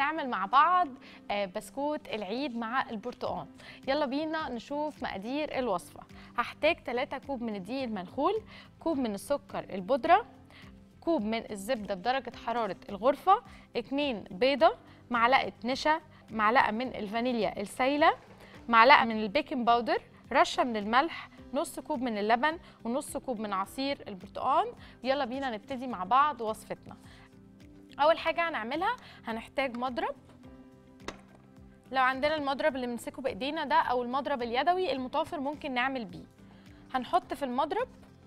نعمل مع بعض آه، بسكوت العيد مع البرتقال يلا بينا نشوف مقادير الوصفة هحتاج 3 كوب من الدقيق المنخول كوب من السكر البودرة كوب من الزبدة بدرجة حرارة الغرفة 2 بيضة معلقة نشا معلقة من الفانيليا السايلة معلقة من البيكنج باودر رشة من الملح نص كوب من اللبن ونص كوب من عصير البرتقال يلا بينا نبتدي مع بعض وصفتنا اول حاجه هنعملها هنحتاج مضرب لو عندنا المضرب اللي بنمسكه بايدينا ده او المضرب اليدوي المتوفر ممكن نعمل بيه هنحط في المضرب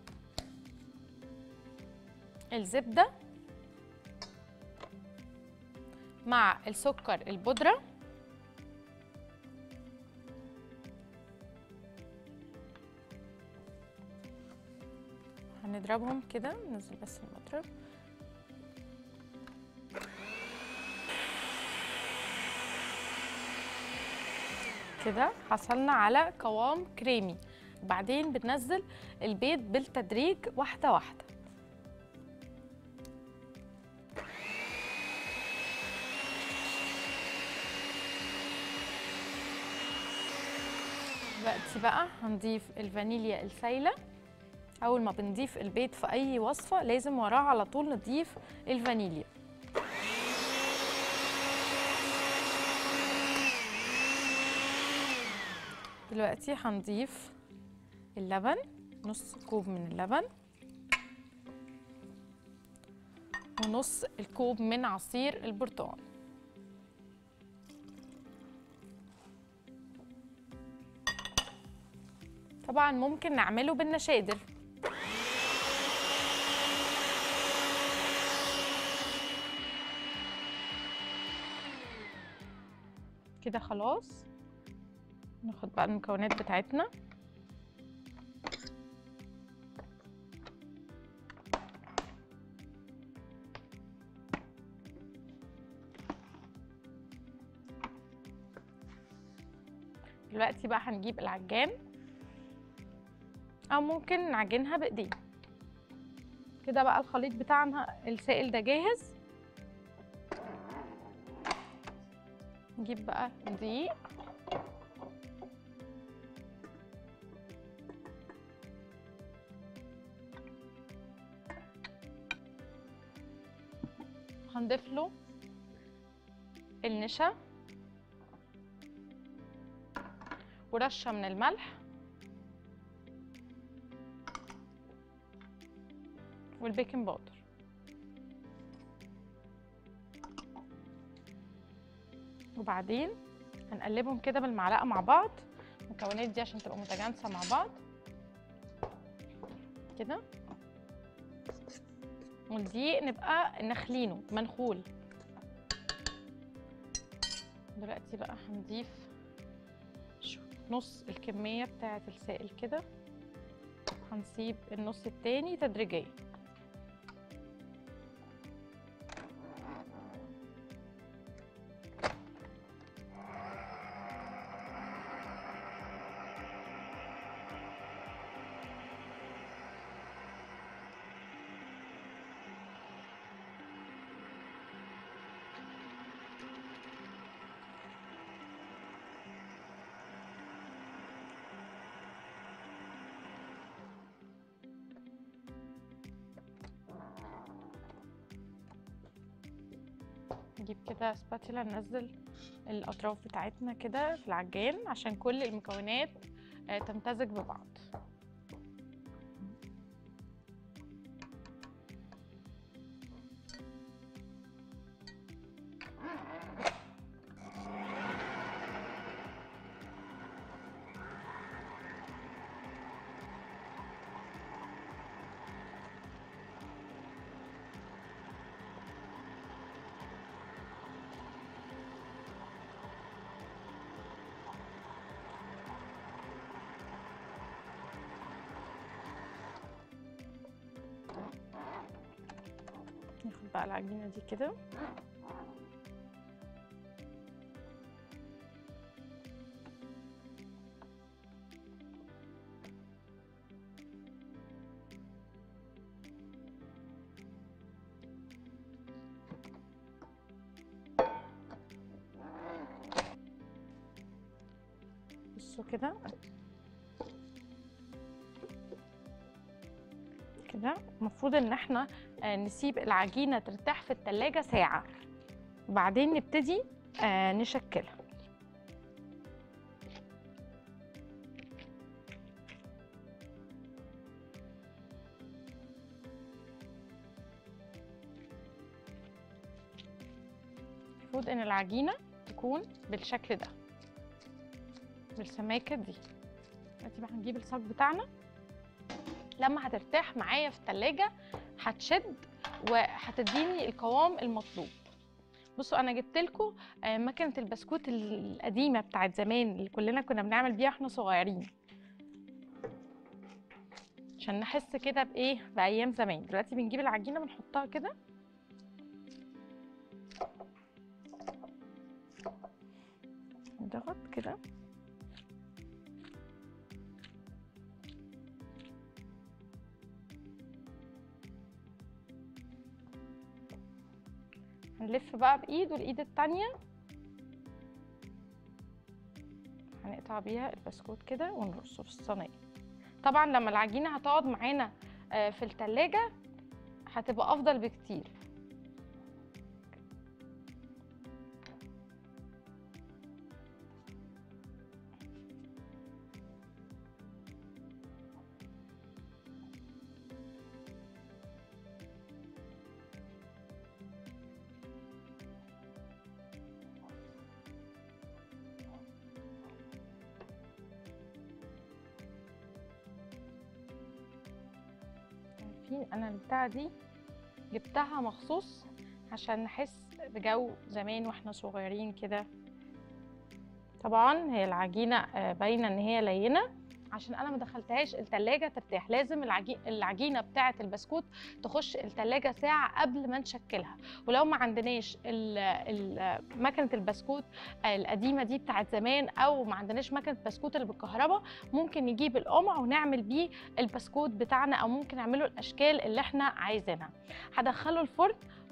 الزبده مع السكر البودره هنضربهم كده ننزل بس المضرب كده حصلنا على قوام كريمي بعدين بننزل البيض بالتدريج واحدة واحدة دلوقتي بقى هنضيف الفانيليا السايلة أول ما بنضيف البيض في أي وصفة لازم وراه على طول نضيف الفانيليا دلوقتي هنضيف اللبن نص كوب من اللبن ونص الكوب من عصير البرتقال طبعا ممكن نعمله بالنشادر كده خلاص ناخد بقى المكونات بتاعتنا دلوقتي بقى هنجيب العجان او ممكن نعجنها بايدينا كده بقى الخليط بتاعنا السائل ده جاهز نجيب بقى دقيق هنضيف له النشا ورشه من الملح والبيكنج باودر وبعدين هنقلبهم كده بالمعلقه مع بعض المكونات دي عشان تبقى متجانسه مع بعض كده والدقيق نبقى نخلينه منخول دلوقتي بقى هنضيف شو- نص الكمية بتاعة السائل كده هنسيب النص التاني تدريجيا نجيب كده سباتيلا ننزل الأطراف بتاعتنا كده في العجان عشان كل المكونات آه، تمتزج ببعض ناخد بقى العجينة دي كده بصوا كده كده المفروض ان احنا آه، نسيب العجينه ترتاح في التلاجة ساعه وبعدين نبتدي آه، نشكلها المفروض ان العجينه تكون بالشكل ده بالسماكه دي دلوقتي بقى هنجيب الصاج بتاعنا لما هترتاح معايا في التلاجة هتشد وهتديني القوام المطلوب بصوا انا جبت لكم مكنه البسكوت القديمه بتاعت زمان اللي كلنا كنا بنعمل بيها احنا صغيرين عشان نحس كده بايه بايام زمان دلوقتي بنجيب العجينه بنحطها كده نضغط كده هنلف بقى بايد والايد التانية هنقطع بيها البسكوت كده ونرصه في الصينية طبعا لما العجينة هتقعد معانا آه، في التلاجة هتبقى افضل بكتير عارفين انا البتاعه دي جبتها مخصوص عشان نحس بجو زمان واحنا صغيرين كده طبعا هي العجينه آه، باينه ان هي لينه عشان انا ما دخلتهاش التلاجة ترتاح لازم العجي... العجينه بتاعه البسكوت تخش التلاجة ساعه قبل ما نشكلها ولو ما عندناش ال... ال... مكنه البسكوت القديمه دي بتاعه زمان او ما عندناش مكنه بسكوت اللي بالكهرباء ممكن نجيب القمع ونعمل بيه البسكوت بتاعنا او ممكن نعمله الاشكال اللي احنا عايزينها هدخله الفرن